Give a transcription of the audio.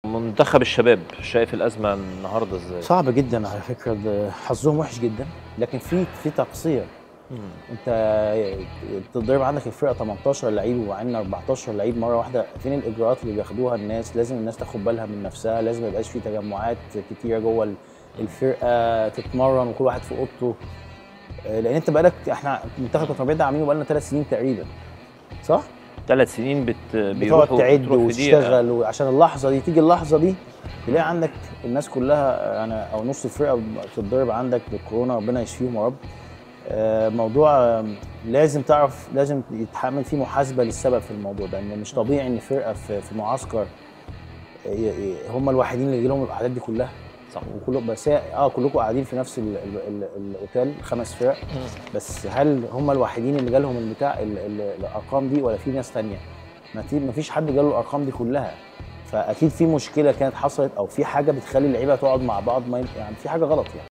منتخب الشباب شايف الازمه النهارده ازاي؟ صعب جدا على فكره ده حظهم وحش جدا لكن في في تقصير مم. انت تضرب عندك الفرقه 18 لعيب وعندنا 14 لعيب مره واحده فين الاجراءات اللي بياخدوها الناس لازم الناس تاخد بالها من نفسها لازم ما يبقاش في تجمعات كتيره جوه ال- الفرقه تتمرن وكل واحد في اوضته آه، لان انت بقالك احنا منتخب كونتربيت ده عاملينه بقالنا ثلاث سنين تقريبا صح؟ ثلاث سنين بت... بتقعد بيروحوا تعد بتروح في دقيقة. وتشتغل وعشان اللحظه دي تيجي اللحظه دي تلاقي عندك الناس كلها يعني او نص الفرقه بتتضرب عندك بالكورونا ربنا يشفيهم يا رب آه، موضوع آه، لازم تعرف لازم يتحمل فيه محاسبه للسبب في الموضوع ده ان مش طبيعي ان فرقه في في معسكر آه، ي- ي- هم الوحيدين اللي يجي لهم الاعداد دي كلها صح وكلهم بس هي- اه كلكم قاعدين في نفس ال- ال- ال- الاوتيل خمس فرق بس هل هم الوحيدين اللي جالهم البتاع ال- ال- الارقام دي ولا في ناس تانية؟ ما في ما فيش حد جاله الارقام دي كلها فاكيد في مشكله كانت حصلت او في حاجه بتخلي اللعيبه تقعد مع بعض ما ي- يعني في حاجه غلط يعني